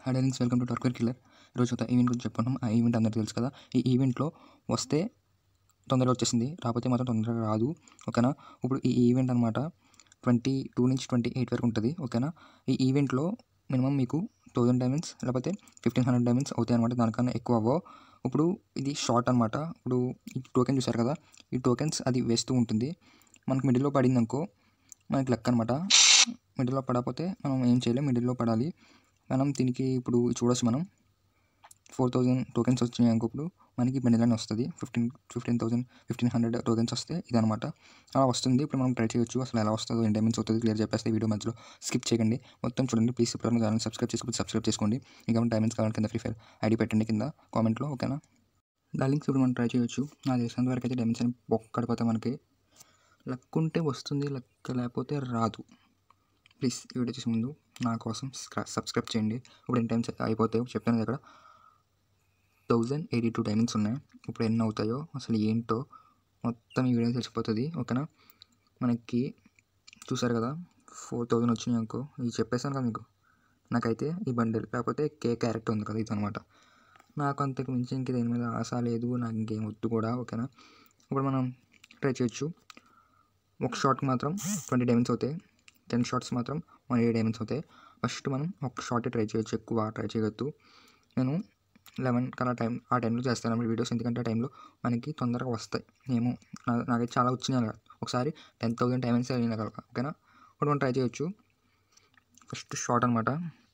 Hi links welcome to tarker killer ఈరోజు ఒక event గురించి చెప్పుకుంటాం ఆ ఈవెంట్ అందరికీ తెలుసు కదా ఈ ఈవెంట్లో వస్తే తొందరగా వచ్చేసింది రాకపోతే మాత్రం తొందరగా రాదు ఓకేనా ఇప్పుడు ఈ ఈవెంట్ అనమాట ట్వంటీ టూ నుంచి ట్వంటీ ఎయిట్ వరకు ఉంటుంది ఓకేనా ఈ ఈవెంట్లో మినిమం మీకు థౌజండ్ డైమండ్స్ లేకపోతే ఫిఫ్టీన్ హండ్రెడ్ డైమండ్స్ అవుతాయి అనమాట దానికన్నా ఎక్కువ అవ్వవు ఇప్పుడు ఇది షార్ట్ అనమాట ఇప్పుడు ఈ టోకెన్ చూసారు కదా ఈ టోకెన్స్ అది వేస్తూ ఉంటుంది మనకు మిడిల్లో పడింది అనుకో మనకి లెక్క అనమాట మిడిల్లో పడకపోతే మనం ఏం చేయలేం మిడిల్లో పడాలి మనం దీనికి ఇప్పుడు చూడొచ్చు మనం ఫోర్ థౌజండ్ టోకెన్స్ వచ్చినాయి అనుకో ఇప్పుడు మనకి బెనిలని వస్తుంది fifteen fifteen thousand fifteen hundred tokens వస్తే ఇదనమాట అలా వస్తుంది ఇప్పుడు మనం ట్రై చేయొచ్చు అసలు ఎలా వస్తుందో ఎన్ని డైమెంట్స్ అవుతుంది క్లియర్ చెప్పేస్తే వీడియో మధ్యలో స్కిప్ చేయండి మొత్తం చూడండి ప్లీజ్ ఇప్పుడు ఛానల్ సబ్స్క్రైబ్ చేసుకోండి సబ్స్క్రైబ్ చేసుకోండి ఇంకా డైమెంట్స్ కావాలి కింద ఫ్రీ ఫైర్ ఐడి పెట్టండి కింద కామెంట్లో ఓకేనా దాని లింక్స్ ఇప్పుడు మనం ట్రై చేయొచ్చు నాకు తెలిసినంత వరకు అయితే డైమెంట్స్ అని ఒక్కడిపోతే మనకి లక్ ఉంటే వస్తుంది లక్ లేకపోతే రాదు ప్లీజ్ ఈ వీడియో చూసే ముందు నా కోసం సబ్స్క్రైబ్ చేయండి ఇప్పుడు ఎన్ని టైమ్స్ అయిపోతాయో చెప్తాను ఇక్కడ థౌజండ్ ఎయిటీ టూ డైమండ్స్ ఉన్నాయి ఇప్పుడు ఎన్ని అవుతాయో అసలు ఏంటో మొత్తం ఈ వీడియో తెలిసిపోతుంది ఓకేనా మనకి చూసారు కదా ఫోర్ థౌజండ్ వచ్చినాయి అనుకో ఇది చెప్పేసాను కదా మీకు నాకైతే ఈ బండిల్ లేకపోతే కే క్యారెక్టర్ ఉంది కదా ఇది అనమాట నాకు అంతకు మించి ఇంక దేని మీద ఆశ లేదు నాకు ఇంకేం వద్దు కూడా ఓకేనా ఇప్పుడు మనం ట్రై చేయొచ్చు ఒక షాట్కి మాత్రం ట్వంటీ డైమండ్స్ అవుతాయి టెన్ షార్ట్స్ మాత్రం వన్ ఎయిట్ డైమండ్స్ అవుతాయి ఫస్ట్ మనం ఒక షార్ట్ ట్రై చేయొచ్చు ఎక్కువ ట్రై చేయొద్దు నేను లెవెన్ కలా టైం ఆ టైంలో చేస్తాను అన్నమాట వీడియోస్ ఎందుకంటే ఆ టైంలో మనకి తొందరగా వస్తాయి ఏమో నా- నాకైతే చాలా వచ్చినాయి అలా ఒకసారి టెన్ థౌసండ్ డైమండ్స్ అయినా కనుక ఓకేనా ఇప్పుడు మనం ట్రై చేయొచ్చు ఫస్ట్ షార్ట్ అనమాట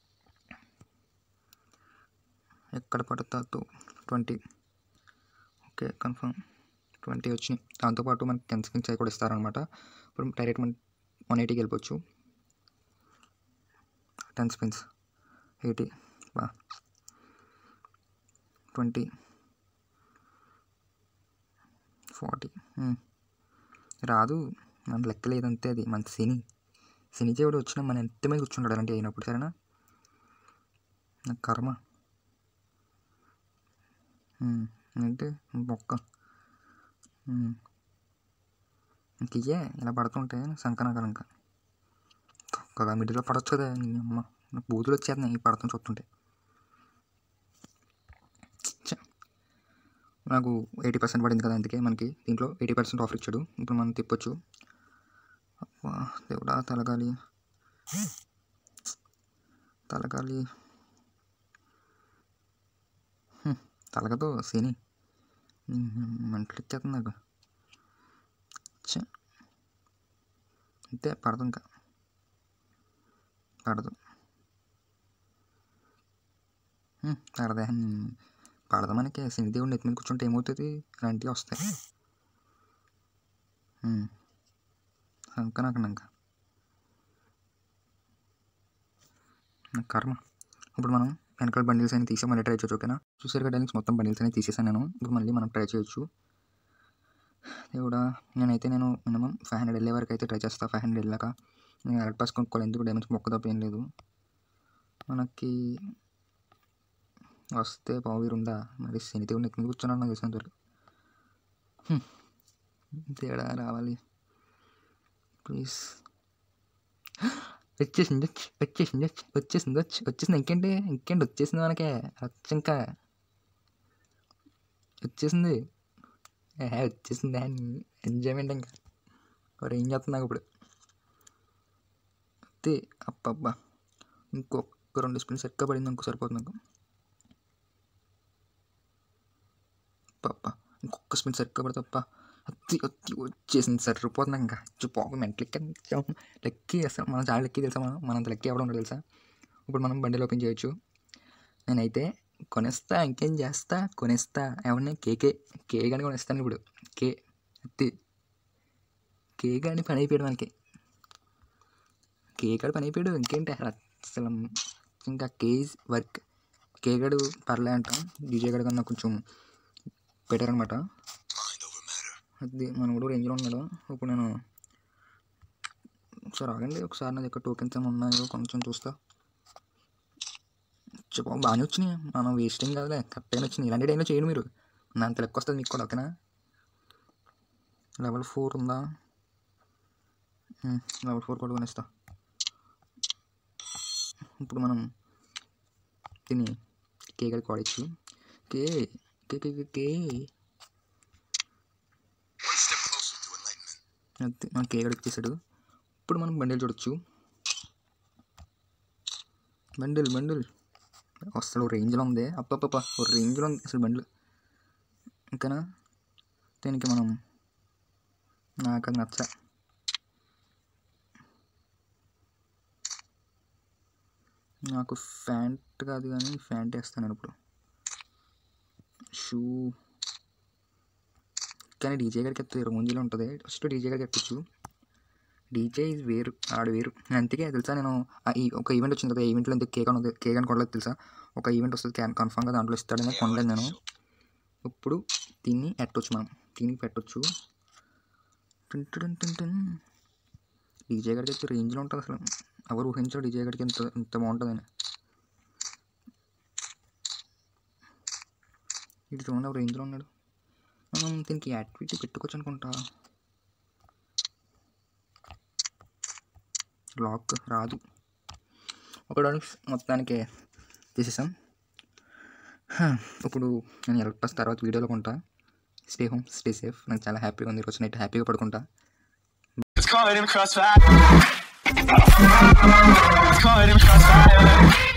ఎక్కడ పడతా ట్వంటీ ఓకే కన్ఫర్మ్ ట్వంటీ వచ్చినాయి దాంతోపాటు మనకి టెన్ స్కిన్స్ అవి కూడా ఇస్తారనమాట ఇప్పుడు డైరెక్ట్ మన వన్ ఎయిటీకి వెళ్ళిపోవచ్చు టెన్ స్పిన్స్ ఎయిటీ బా ట్వంటీ ఫార్టీ రాదు మన లెక్క లేదంతే అది మన శని శని దేవుడు వచ్చిన మన ఎంత మీద కూర్చుంటాడు అంటే అయినప్పుడు సరేనా నా కర్మ ఉమ్, అంటే మొక్క ఉమ్. ఇంక ఇయ్యే ఇలా పడుతుంటే సంకనాకాలు ఇంకా ఒక్కగా మిడిల్లో పడవచ్చు కదా నీ అమ్మ నాకు బూతులు వచ్చేస్తున్నాయి ఈ పడతాం చూస్తుంటే ఛ. నాకు ఎయిటీ పర్సెంట్ పడింది కదా అందుకే మనకి దీంట్లో ఎయిటీ పర్సెంట్ ఆఫర్ ఇచ్చాడు ఇప్పుడు మనం తిప్పొచ్చు అబ్బా దేవుడా తలగాలి తలగాలి హ్మ్, తలగదు శని మెంటలు ఇచ్చేస్తుంది నాకు ఛ. అంతే పడదు ఇంకా పడదు హ్మ్, పడదే హ్మ్. పడదు మనకి శని దేవుడు నెత్తి మీద కూర్చుంటే ఏమవుతుంది ఇలాంటివి వస్తాయి హ్మ్. ఇంకా నాకు ఇంకా నా కర్మ ఇప్పుడు మనం వెనకాల బండిల్స్ అని తీసి మళ్ళీ ట్రై చేయొచ్చు ఓకేనా చూసారు కదా లింక్స్ మొత్తం బండిల్స్ అని తీసేసాను నేను ఇప్పుడు మళ్ళీ మనం ట్రై చేయొచ్చు దేవుడా నేనైతే నేను మినిమం ఫైవ్ హండ్రెడ్ వెళ్ళే వరకు అయితే ట్రై చేస్తాను ఫైవ్ హండ్రెడ్ వెళ్ళాక నేను ఎలక్ట్ పాస్ కొనుక్కోవాలి ఎందుకు డైమండ్స్ మొక్క తప్ప ఏం లేదు మనకి వస్తే పావురుందా మరి శని దేవుడు నెత్తి మీద కూర్చున్నాను నాకు తెలిసినంత వరకు హ్మ్. తేడా రావాలి ప్లీజ్ వచ్చేసింది వచ్చి వచ్చేసింది వచ్చి వచ్చేసింది వచ్చి వచ్చేసింది ఇంకేంటి ఇంకేంటి వచ్చేసింది మనకే వచ్చి ఇంకా వచ్చేసింది ఏహే వచ్చేసింది ఎంజాయ్మెంట్ ఇంకా మరి ఏం చేస్తుంది నాకు ఇప్పుడు అంతే అబ్బబ్బా ఇంకొక రెండు స్పిన్స్ ఎక్క పడింది ఇంకో సరిపోతుంది నాకు అబ్బబ్బా ఇంకొక స్పిన్ సరిగ్గా పడితే అప్ప అత్తి అత్తి వచ్చేసింది సరిపోతుంది ఇంకా పోక మెంటలెక్కి లెక్కి అసలు మనం చాలా లెక్కి తెలుసా మనం మనంత లెక్కి ఎవడం ఉండదు తెలుసా ఇప్పుడు మనం బండిలో ఓపెన్ చేయొచ్చు నేనైతే కొనేస్తా ఇంకేం చేస్తా కొనేస్తా ఏమన్నా కేకే కే కానీ కొనేస్తాను ఇప్పుడు కే అత్తి కే కానీ పని అయిపోయాడు మనకి కే కాడు పని అయిపోయాడు ఇంకేంటి అసలు ఇంకా కేజ్ వర్క్ కే గడు పర్లే అంటాం డీజే గడు కన్నా కొంచెం బెటర్ అనమాట అది మన కూడా రేంజ్లో ఉన్నాడు ఇప్పుడు నేను ఒకసారి ఆగండి ఒకసారి నా దగ్గర టోకెన్స్ ఏమైనా ఉన్నాయో కొంచెం చూస్తా చెప్పు బాగానే వచ్చినాయి మనం వేస్టింగ్ కాదులే కరెక్ట్గా వచ్చినాయి ఇలాంటి టైంలో చేయండి మీరు నా అంత లెక్క వస్తుంది మీకు కూడా ఓకేనా లెవెల్ ఫోర్ ఉందా లెవెల్ ఫోర్ కూడా కొనేస్తా ఇప్పుడు మనం తిని కే గడికి వాడచ్చు కే కే కే కే కే One step closer to enlightenment. అంతే మన కే గడికి చేశాడు ఇప్పుడు మనం బండిల్ చూడొచ్చు బండిల్ బండిల్ అసలు రేంజ్లో ఉంది అప్పప్ప ఓ రేంజ్లో ఉంది అసలు బండిల్ ఇంకానా దీనికి మనం నాకు అది నచ్చ నాకు ఫ్యాంట్ కాదు కానీ ఫ్యాంట్ వేస్తాను నేను ఇప్పుడు షూ కానీ డీజే గారికి ఎత్తే రోజులో ఉంటుంది ఫస్ట్ డీజే గారికి ఎత్తచ్చు డీజే ఇస్ వేరు ఆడు వేరు నేను అందుకే తెలుసా నేను ఆ ఈ ఒక ఈవెంట్ వచ్చింది కదా ఈవెంట్లో ఎందుకు కేక్ అని కేక్ అని కొనలేదు తెలుసా ఒక ఈవెంట్ వస్తుంది క్యాన్ కన్ఫామ్గా దాంట్లో ఇస్తాడని కొనలేదు నేను ఇప్పుడు దీన్ని ఎట్టొచ్చు మనం దీనికి పెట్టొచ్చు టిన్ టిన్ టిన్ టిన్. డీజే గారికి అయితే రేంజ్లో ఉంటుంది అసలు ఎవరు ఊహించారు డీజే గారికి ఇంత ఇంత బాగుంటుందని ఇది చూడండి ఎవరు రేంజ్లో ఉన్నాడు మనం దీనికి యాక్టివిటీ పెట్టుకోవచ్చు అనుకుంటా లాక్ రాదు ఒక మొత్తానికి తీసేసాం హ, ఇప్పుడు నేను ఎలక్ట్రస్ తర్వాత వీడియోలో కొంటా స్టే హోమ్ స్టే సేఫ్ నాకు చాలా హ్యాపీగా ఉంది ఈరోజు నైట్ హ్యాపీగా పడుకుంటా It's caught in crossfire. It's caught in crossfire.